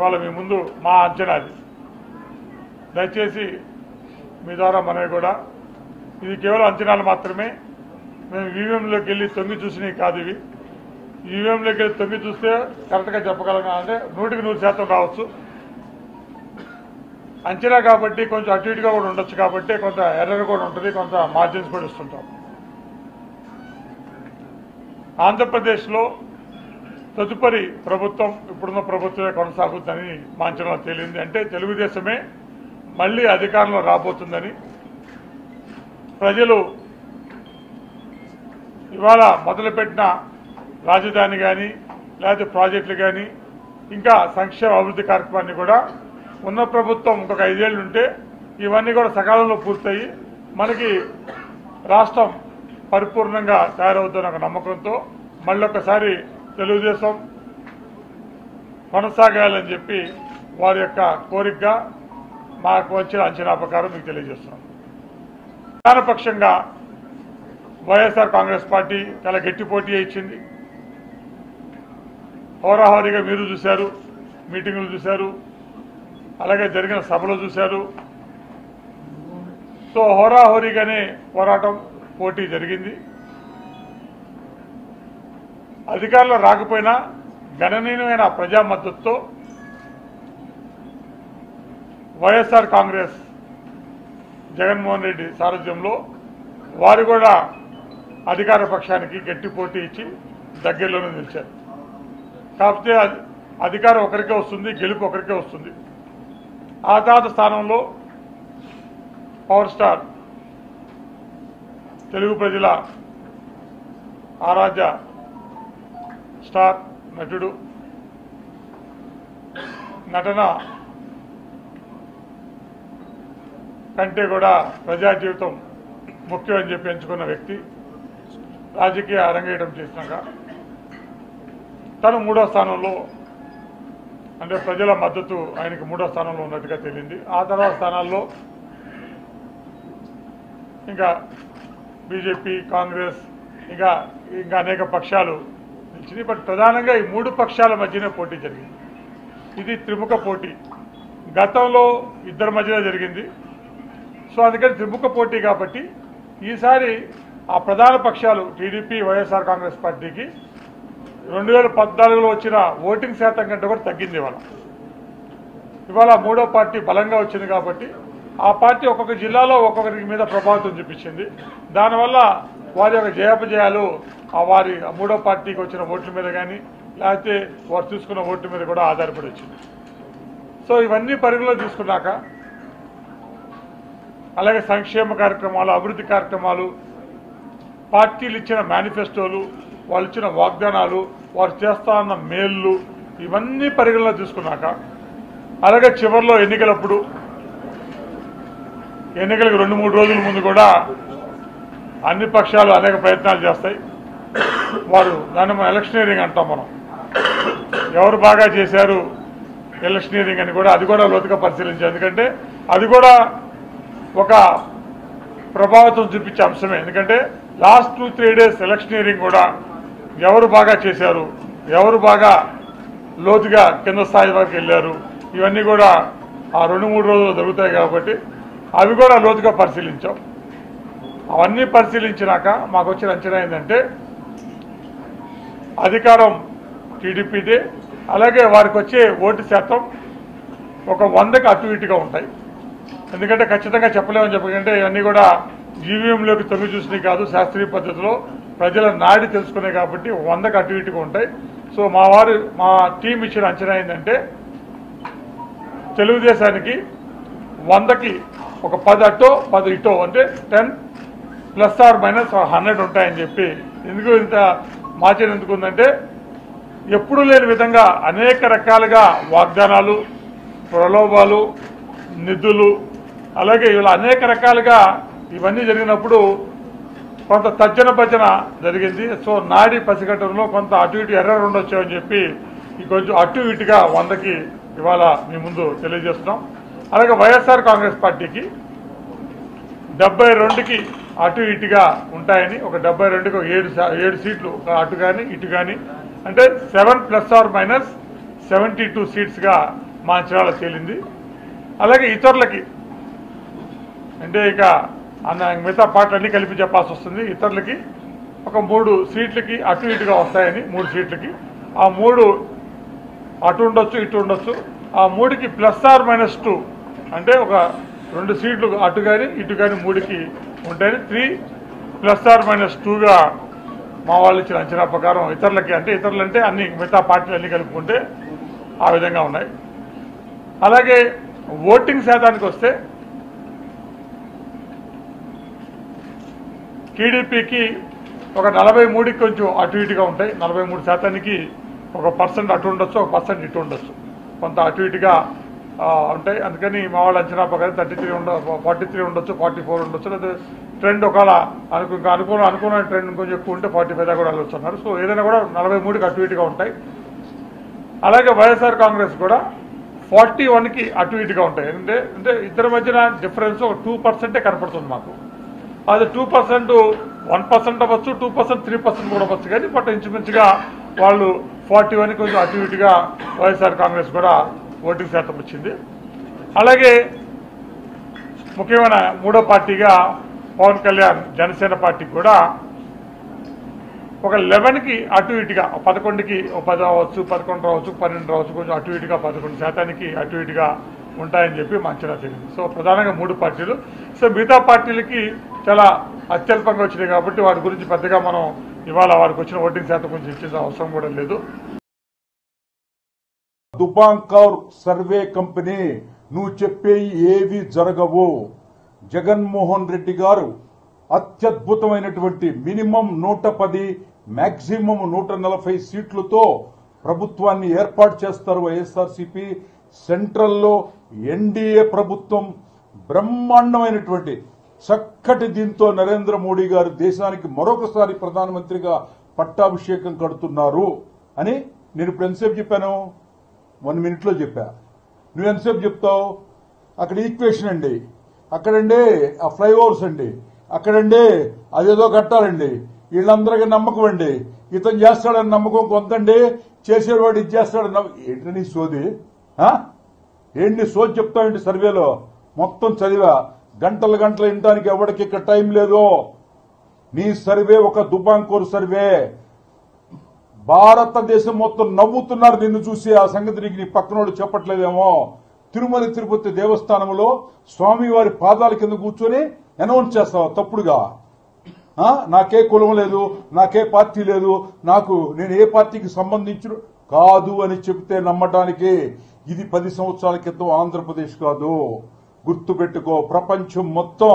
ఇవాళ మీ ముందు మా అంచనా అది దయచేసి మీ ద్వారా మనవి కూడా ఇది కేవలం అంచనాలు మాత్రమే మేము ఈవీఎంలోకి వెళ్ళి తొంగి చూసినవి కాదు ఇవి ఈవీఎంలోకి వెళ్ళి తొంగి చూస్తే కరెక్ట్గా చెప్పగలం అంటే నూటికి నూరు శాతం రావచ్చు అంచనా కాబట్టి కొంచెం అటు ఇటుగా కూడా ఉండొచ్చు కాబట్టి కొంత ఎర్రర్ కూడా ఉంటుంది కొంత మార్జిన్స్ కూడా ఇస్తుంటాం ఆంధ్రప్రదేశ్లో తదుపరి ప్రభుత్వం ఇప్పుడున్న ప్రభుత్వమే కొనసాగుతుందని మా అంచనా తేలింది అంటే తెలుగుదేశమే మళ్ళీ అధికారంలో రాబోతుందని ప్రజలు ఇవాళ మొదలుపెట్టిన రాజధాని కానీ లేకపోతే ప్రాజెక్టులు కానీ ఇంకా సంక్షేమ అభివృద్ధి కార్యక్రమాన్ని కూడా ఉన్న ప్రభుత్వం ఇంకొక ఐదేళ్ళు ఉంటే ఇవన్నీ కూడా సకాలంలో పూర్తయి మనకి రాష్ట్రం పరిపూర్ణంగా తయారవుతున్న ఒక నమ్మకంతో మళ్ళొకసారి తెలుగుదేశం కొనసాగాలని చెప్పి వారి యొక్క కోరికగా మాకు వచ్చిన అంచనా ప్రకారం మీకు తెలియజేస్తున్నాం ప్రధానపక్షంగా వైఎస్ఆర్ కాంగ్రెస్ పార్టీ చాలా గట్టి పోటీ ఇచ్చింది హోరాహోరీగా మీరు చూశారు మీటింగులు చూశారు అలాగే జరిగిన సభలు చూశారు సో హోరాహోరీగానే పోరాటం పోటీ జరిగింది అధికారంలో రాకపోయినా గణనీయమైన ప్రజా మద్దతుతో వైఎస్ఆర్ కాంగ్రెస్ జగన్మోహన్ రెడ్డి సారథ్యంలో వారు కూడా అధికార పక్షానికి గట్టి పోటీ ఇచ్చి దగ్గరలోనే నిలిచారు కాకపోతే అది అధికారం ఒకరికే వస్తుంది గెలుపు ఒకరికే వస్తుంది ఆ తర్వాత స్థానంలో పవర్ స్టార్ తెలుగు ప్రజల ఆరాధ్య స్టార్ నటుడు నటన కంటే కూడా ప్రజా జీవితం ముఖ్యమని చెప్పి ఎంచుకున్న వ్యక్తి రాజకీయ అరంగేయడం చేసినాక తను మూడో స్థానంలో అంటే ప్రజల మద్దతు ఆయనకి మూడో స్థానంలో ఉన్నట్టుగా తెలియంది ఆ తర్వాత స్థానాల్లో ఇంకా బీజేపీ కాంగ్రెస్ ఇంకా ఇంకా అనేక పక్షాలు నిలిచినాయి బట్ ప్రధానంగా ఈ మూడు పక్షాల మధ్యనే పోటీ జరిగింది ఇది త్రిముఖ పోటీ గతంలో ఇద్దరి మధ్యలో జరిగింది సో అందుకని త్రిముఖ పోటీ కాబట్టి ఈసారి ఆ ప్రధాన పక్షాలు టీడీపీ వైఎస్ఆర్ కాంగ్రెస్ పార్టీకి రెండు వేల పద్నాలుగులో వచ్చిన ఓటింగ్ శాతం కంటే కూడా తగ్గింది ఇవాళ ఇవాళ మూడో పార్టీ బలంగా వచ్చింది కాబట్టి ఆ పార్టీ ఒక్కొక్క జిల్లాలో ఒక్కొక్కరికి మీద ప్రభావితం చూపించింది దానివల్ల వారి యొక్క జయాపజయాలు ఆ వారి ఆ మూడో పార్టీకి వచ్చిన ఓట్ల మీద కానీ లేకపోతే వారు తీసుకున్న ఓట్ల మీద కూడా ఆధారపడి వచ్చింది సో ఇవన్నీ పరిగణలో తీసుకున్నాక అలాగే సంక్షేమ కార్యక్రమాలు అభివృద్ధి కార్యక్రమాలు పార్టీలు ఇచ్చిన మేనిఫెస్టోలు వాళ్ళు ఇచ్చిన వాగ్దానాలు వారు చేస్తా ఉన్న మేళ్ళు ఇవన్నీ పరిగణలో తీసుకున్నాక అలాగే చివరిలో ఎన్నికలప్పుడు ఎన్నికలకు రెండు మూడు రోజుల ముందు కూడా అన్ని పక్షాలు అనేక ప్రయత్నాలు చేస్తాయి వారు దాన్ని మనం ఎలక్షనీరింగ్ అంటాం మనం ఎవరు బాగా చేశారు ఎలక్షనీరింగ్ అని కూడా అది కూడా లోతుగా పరిశీలించారు ఎందుకంటే అది కూడా ఒక ప్రభావితం చూపించే అంశమే ఎందుకంటే last two three days electioneering కూడా ఎవరు బాగా చేశారు ఎవరు బాగా లోతుగా కింద స్థాయి వరకు వెళ్ళారు ఇవన్నీ కూడా ఆ రెండు మూడు రోజులు జరుగుతాయి కాబట్టి అవి కూడా లోతుగా పరిశీలించాం అవన్నీ పరిశీలించినాక మాకు వచ్చిన అంచనా ఏంటంటే అధికారం టీడీపీదే అలాగే వారికి వచ్చే ఓటు శాతం ఒక వందకి అటు ఇటుగా ఉంటాయి ఎందుకంటే ఖచ్చితంగా చెప్పలేమని చెప్పకంటే ఇవన్నీ కూడా జీవీఎంలోకి తొంగి చూసినవి కాదు శాస్త్రీయ పద్ధతిలో ప్రజల నాడి తెలుసుకున్నాయి కాబట్టి వందకు అటు ఇటుగా ఉంటాయి సో మా వారు మా టీం ఇచ్చిన అంచనా ఏంటంటే తెలుగుదేశానికి వందకి ఒక పది అటో పది ఇటో అంటే ten plus or minus hundred ఉంటాయని చెప్పి ఎందుకు ఇంత మార్చిన ఎందుకు ఉందంటే ఎప్పుడూ లేని విధంగా అనేక రకాలుగా వాగ్దానాలు ప్రలోభాలు నిధులు అలాగే ఇలా అనేక రకాలుగా ఇవన్నీ జరిగినప్పుడు కొంత తర్జన భజన జరిగింది సో నాడి పసిగట్టడంలో కొంత అటు ఇటు ఎర్రర్ ఉండొచ్చు అని చెప్పి ఈ కొంచెం అటు ఇటుగా వందకి ఇవాళ మీ ముందు తెలియజేస్తున్నాం అలాగే వైఎస్ఆర్ కాంగ్రెస్ పార్టీకి డెబ్బై రెండుకి అటు ఇటుగా ఉంటాయని ఒక డెబ్బై రెండుకి ఒక ఏడు సా- ఏడు సీట్లు ఒక అటు కానీ ఇటు కానీ అంటే seven plus or minus seventy two సీట్స్గా మా అంచనాలో తేలింది అలాగే ఇతరులకి అంటే ఇక అన్న మిగతా పాటలన్నీ కలిపి చెప్పాల్సి వస్తుంది ఇతరులకి ఒక మూడు సీట్లకి అటు ఇటుగా వస్తాయని మూడు సీట్లకి ఆ మూడు అటు ఉండొచ్చు ఇటు ఉండొచ్చు ఆ మూడుకి ప్లస్ ఆర్ మైనస్ టూ అంటే ఒక రెండు సీట్లు అటు కానీ ఇటు కానీ మూడుకి ఉంటాయని త్రీ ప్లస్ ఆర్ మైనస్ టూగా మా వాళ్ళు ఇచ్చిన అంచనా ప్రకారం ఇతరులకి అంటే ఇతరులు అంటే అన్ని మిగతా పార్టీలు అన్ని కలుపుకుంటే ఆ విధంగా ఉన్నాయి అలాగే ఓటింగ్ శాతానికి వస్తే టీడీపీకి ఒక నలభై మూడుకి కొంచెం అటు ఇటుగా ఉంటాయి నలభై మూడు శాతానికి ఒక పర్సెంట్ అటు ఉండొచ్చు ఒక పర్సెంట్ ఇటు ఉండొచ్చు కొంత అటు ఇటుగా ఆ, ఉంటాయి అందుకని మా వాళ్ళ అంచనా ప్రకారం థర్టీ త్రీ ఉండ ఫార్టీ త్రీ ఉండొచ్చు ఫార్టీ ఫోర్ ఉండొచ్చు లేదా ట్రెండ్ ఒకవేళ అనుకు ఇంకా అనుకూల అనుకున్న ట్రెండ్ కొంచెం ఎక్కువ ఉంటే ఫార్టీ ఫైవ్ దాకా కూడా వెళ్ళొచ్చు అన్నారు సో ఏదైనా కూడా నలభై మూడుకి అటు ఇటుగా ఉంటాయి అలాగే వైఎస్ఆర్ కాంగ్రెస్ కూడా ఫార్టీ వన్కి అటు ఇటుగా ఉంటాయి అంటే అంటే ఇద్దరి మధ్యన డిఫరెన్స్ ఒక టూ పర్సెంటే కనపడుతుంది మాకు అది టూ పర్సెంట్ వన్ పర్సెంట్ అవ్వచ్చు టూ పర్సెంట్ త్రీ పర్సెంట్ కూడా అవ్వచ్చు కానీ బట్ ఇంచుమించుగా వాళ్ళు ఫార్టీ వన్ కొంచెం అటు ఇటుగా వైఎస్ఆర్ కాంగ్రెస్ కూడా ఓటింగ్ శాతం వచ్చింది అలాగే ముఖ్యమైన మూడో పార్టీగా పవన్ కళ్యాణ్ జనసేన పార్టీకి కూడా ఒక లెవెన్కి అటు ఇటుగా ఒక పదకొండుకి ఒక పది రావచ్చు పదకొండు రావచ్చు పన్నెండు రావచ్చు కొంచెం అటు ఇటుగా పదకొండు శాతానికి అటు ఇటుగా ఉంటాయని చెప్పి మా అంచనా తెలియదు సో ప్రధానంగా మూడు పార్టీలు సో మిగతా పార్టీలకి చాలా అత్యల్పంగా వచ్చినాయి కాబట్టి వాటి గురించి పెద్దగా మనం ఇవాళ వారికి వచ్చిన ఓటింగ్ శాతం గురించి ఇచ్చిన అవసరం కూడా లేదు దుబాంకర్ సర్వే కంపెనీ నువ్వు చెప్పేవి ఏవి జరగవు జగన్మోహన్ రెడ్డి గారు అత్యద్భుతమైనటువంటి మినిమం నూట పది మాక్సిమం నూట నలభై సీట్లతో ప్రభుత్వాన్ని ఏర్పాటు చేస్తారు వైఎస్ఆర్సీపీ సెంట్రల్లో ఎన్డీఏ ప్రభుత్వం బ్రహ్మాండమైనటువంటి చక్కటి దీంతో నరేంద్ర మోడీ గారు దేశానికి మరొకసారి ప్రధానమంత్రిగా పట్టాభిషేకం కడుతున్నారు అని నేను ఇప్పుడు ఎంతసేపు చెప్పాను వన్ మినిట్లో చెప్పా నువ్వు ఎంతసేపు చెప్తావు అక్కడ ఈక్వేషన్ అండి అక్కడండి ఆ ఫ్లైఓవర్స్ అండి అక్కడండి అదేదో కట్టాలండి వీళ్ళందరికీ నమ్మకం అండి ఇతను చేస్తాడని నమ్మకం కొంతండి చేసేవాడు ఇది చేస్తాడని నమ్మ- ఏంటి నీ సోది ఆ? ఏంటి నీ సోది చెప్తావేంటి సర్వేలో మొత్తం చదివా గంటలు గంటలు వినడానికి ఎవరికి ఇక్కడ టైం లేదు నీ సర్వే ఒక దుబాంకోరు సర్వే భారతదేశం మొత్తం నవ్వుతున్నారు నిన్ను చూసి ఆ సంగతి నీకు నీ పక్కనోడు చెప్పట్లేదేమో తిరుమల తిరుపతి దేవస్థానంలో స్వామివారి పాదాల కింద కూర్చొని అనౌన్స్ చేస్తావు తప్పుడుగా ఆ? నాకే కులం లేదు నాకే పార్టీ లేదు నాకు నేను ఏ పార్టీకి సంబంధించిన కాదు అని చెప్తే నమ్మటానికి ఇది పది సంవత్సరాల క్రితం ఆంధ్రప్రదేశ్ కాదు గుర్తుపెట్టుకో ప్రపంచం మొత్తం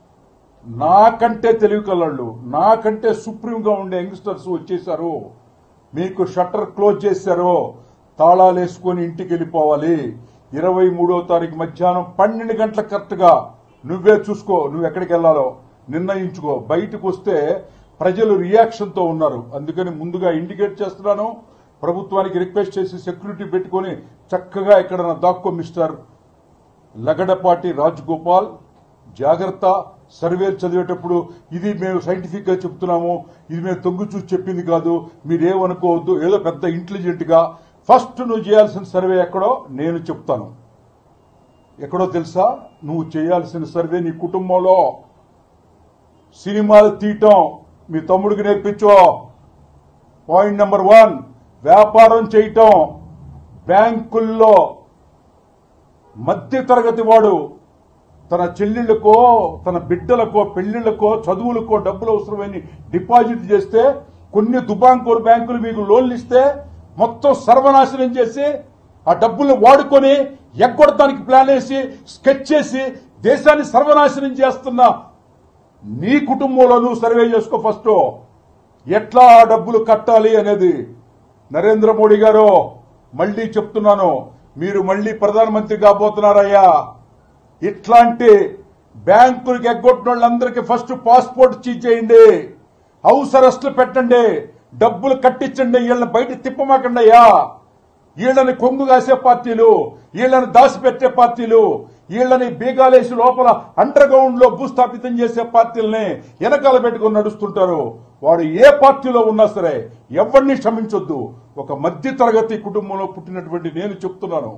నాకంటే తెలివి కలళ్ళు నాకంటే సుప్రీంగా ఉండే యంగ్స్టర్స్ వచ్చేసారు మీకు షట్టర్ క్లోజ్ చేశారు తాళాలు వేసుకొని ఇంటికి వెళ్ళిపోవాలి ఇరవై మూడో తారీఖు మధ్యాహ్నం పన్నెండు గంటల కరెక్ట్గా నువ్వే చూసుకో నువ్వు ఎక్కడికి వెళ్ళాలో నిర్ణయించుకో బయటకు వస్తే ప్రజలు రియాక్షన్తో ఉన్నారు అందుకని ముందుగా ఇండికేట్ చేస్తున్నాను ప్రభుత్వానికి రిక్వెస్ట్ చేసి సెక్యూరిటీ పెట్టుకొని చక్కగా ఇక్కడ దాక్కో మిస్టర్ లగడపాటి రాజగోపాల్ జాగ్రత్త సర్వేలు చదివేటప్పుడు ఇది మేము సైంటిఫిక్ గా చెప్తున్నాము ఇది మేము తొంగి చూసి చెప్పింది కాదు మీరేమనుకోవద్దు ఏదో పెద్ద ఇంటెలిజెంట్ గా ఫస్ట్ నువ్వు చేయాల్సిన సర్వే ఎక్కడో నేను చెప్తాను ఎక్కడో తెలుసా నువ్వు చేయాల్సిన సర్వే నీ కుటుంబంలో సినిమాలు తీయటం మీ తమ్ముడికి నేర్పించో పాయింట్ నెంబర్ వన్ వ్యాపారం చేయటం బ్యాంకుల్లో మధ్య తరగతి వాడు తన చెల్లెళ్ళకో తన బిడ్డలకో పెళ్లిళ్లకో చదువులకో డబ్బులు అవసరమని డిపాజిట్ చేస్తే కొన్ని దుబాంకోర్ బ్యాంకులు మీకు లోన్లు ఇస్తే మొత్తం సర్వనాశనం చేసి ఆ డబ్బుల్ని వాడుకొని ఎగ్గొడటానికి ప్లాన్ వేసి స్కెచ్ చేసి దేశాన్ని సర్వనాశనం చేస్తున్న నీ కుటుంబంలో నువ్వు సర్వే చేసుకో ఫస్ట్ ఎట్లా ఆ డబ్బులు కట్టాలి అనేది నరేంద్ర మోడీ గారు మళ్ళీ చెప్తున్నాను మీరు మళ్ళీ ప్రధానమంత్రి కాబోతున్నారయ్యా ఇట్లాంటి బ్యాంకులకు ఎగ్గొట్టిన వాళ్ళందరికీ ఫస్ట్ పాస్పోర్ట్ చేయండి హౌస్ అరెస్టులు పెట్టండి డబ్బులు కట్టించండి వీళ్ళని బయట తిప్పమాకండి అయ్యా వీళ్ళని కొంగు కాసే పార్టీలు వీళ్ళని దాచిపెట్టే పార్టీలు వీళ్ళని బీగాలేసి లోపల అండర్ గ్రౌండ్ లో భూస్థాపితం చేసే పార్టీలని వెనకాల పెట్టుకుని నడుస్తుంటారు వాడు ఏ పార్టీలో ఉన్నా సరే ఎవరిని క్షమించొద్దు ఒక మధ్య తరగతి కుటుంబంలో పుట్టినటువంటి నేను చెప్తున్నాను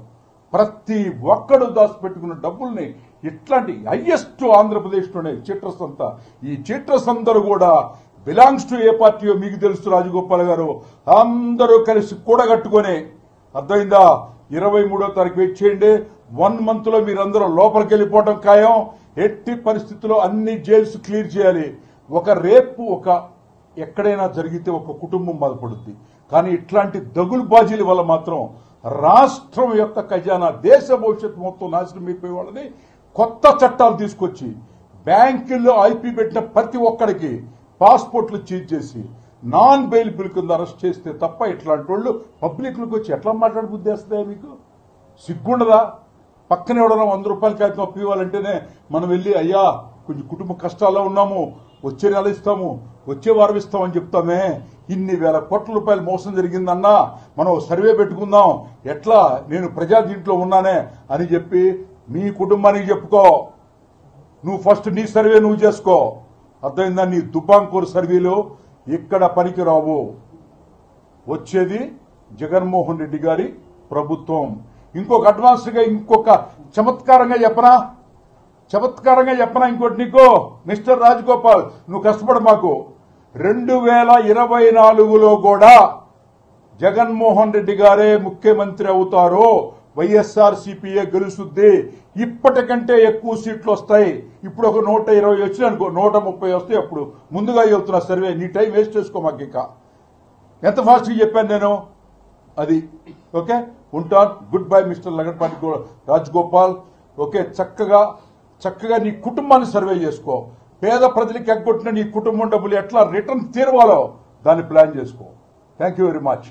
ప్రతి ఒక్కడు దాచిపెట్టుకున్న డబ్బుల్ని ఇట్లాంటి హయ్యెస్ట్ ఆంధ్రప్రదేశ్లోనే చిట్రస్ అంతా ఈ చిట్రస్ అందరూ కూడా బిలాంగ్స్ టు ఏ పార్టీయో మీకు తెలుసు రాజగోపాల్ గారు అందరూ కలిసి కూడగట్టుకొని అర్థమైందా ఇరవై మూడో తారీఖు వెయిట్ చేయండి వన్ మంత్ లో మీరందరూ లోపలికి వెళ్ళిపోవడం ఖాయం ఎట్టి పరిస్థితుల్లో అన్ని జైల్స్ క్లియర్ చేయాలి ఒక రేపు ఒక ఎక్కడైనా జరిగితే ఒక కుటుంబం బాధపడుద్ది కానీ ఇట్లాంటి దగులు బాజీల వల్ల మాత్రం రాష్ట్రం యొక్క ఖజానా దేశ భవిష్యత్తు మొత్తం నాశనం అయిపోయే వాళ్ళని కొత్త చట్టాలు తీసుకొచ్చి బ్యాంకుల్లో ఐపీ పెట్టిన ప్రతి ఒక్కడికి పాస్పోర్ట్లు చీజ్ చేసి నాన్ బెయిలబుల్ కింద అరెస్ట్ చేస్తే తప్ప ఇట్లాంటి వాళ్ళు పబ్లిక్లకు వచ్చి ఎట్లా మాట్లాడి బుద్ధి వేస్తుందా మీకు సిగ్గుండదా పక్కన ఎవడన్నా వంద రూపాయల కాగితం అప్పు ఇవ్వాలంటేనే మనం వెళ్ళి అయ్యా కొంచెం కుటుంబ కష్టాల్లో ఉన్నాము వచ్చే నెల ఇస్తాము వచ్చే వారం ఇస్తామని చెప్తామే ఇన్ని వేల కోట్ల రూపాయలు మోసం జరిగిందన్నా మనం సర్వే పెట్టుకుందాం ఎట్లా నేను ప్రజా దీంట్లో ఉన్నానే అని చెప్పి మీ కుటుంబానికి చెప్పుకో నువ్వు ఫస్ట్ నీ సర్వే నువ్వు చేసుకో అర్థమైందా నీ దుబాంకూర్ సర్వేలో ఇక్కడ పనికి రావు వచ్చేది జగన్మోహన్ రెడ్డి గారి ప్రభుత్వం ఇంకొక అడ్వాన్స్ గా ఇంకొక చమత్కారంగా చెప్పనా చమత్కారంగా చెప్పనా ఇంకోటి నీకు మిస్టర్ రాజగోపాల్ నువ్వు కష్టపడు మాకు రెండు వేల ఇరవై నాలుగులో కూడా జగన్మోహన్ రెడ్డి గారే ముఖ్యమంత్రి అవుతారు వైఎస్ఆర్ సిపిఏ గెలుస్తుంది ఇప్పటికంటే ఎక్కువ సీట్లు వస్తాయి ఇప్పుడు ఒక నూట ఇరవై వచ్చినాయి అనుకో నూట ముప్పై వస్తాయి అప్పుడు ముందుగా వెళ్తున్నా సర్వే నీ టైం వేస్ట్ చేసుకో మాకు ఇంకా ఎంత ఫాస్ట్గా చెప్పాను నేను అది ఓకే ఉంటాను గుడ్ బై మిస్టర్ లగడ్పాటి గో- రాజగోపాల్ ఓకే చక్కగా చక్కగా నీ కుటుంబాన్ని సర్వే చేసుకో పేద ప్రజలకు ఎగ్గొట్టిన నీ కుటుంబం డబ్బులు ఎట్లా రిటర్న్ తీరవాలో దాన్ని ప్లాన్ చేసుకో థ్యాంక్ యూ వెరీ మచ్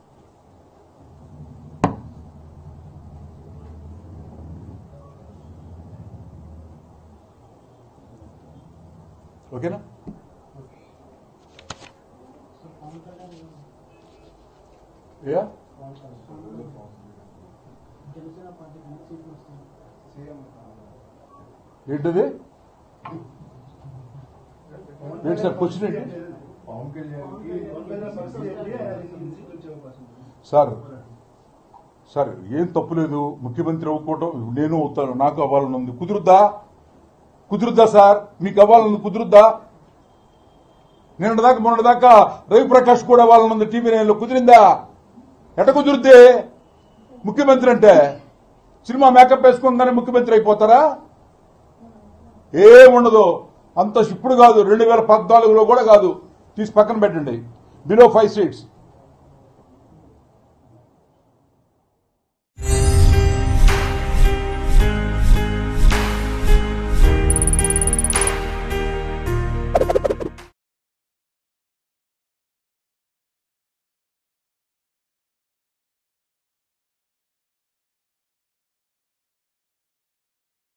ఓకేనా యా జనసేన పార్టీకి ఎన్ని సీట్లు వస్తాయి ఏంటది ఏంటి సార్ క్వశ్చన్ ఏంటి పవన్ కళ్యాణ్కి సార్ సార్ ఏం తప్పులేదు ముఖ్యమంత్రి అవ్వకపోవటం నేను అవుతాను నాకు అవ్వాలని ఉంది కుదురుద్దా కుదురుద్దా సార్ మీకు అవ్వాలని ఉంది కుదురుద్దా నిన్న దాకా మొన్న దాకా రవిప్రకాష్ కూడా అవ్వాలని ఉంది టీవీ నైన్లో కుదిరిందా ఎట కుదురుద్ది ముఖ్యమంత్రి అంటే సినిమా మేకప్ వేసుకోగానే ముఖ్యమంత్రి అయిపోతారా ఏముండదు అంత ఇప్పుడు కాదు రెండు వేల పద్నాలుగులో కూడా కాదు తీసి పక్కన పెట్టండి బిలో ఫైవ్ సీట్స్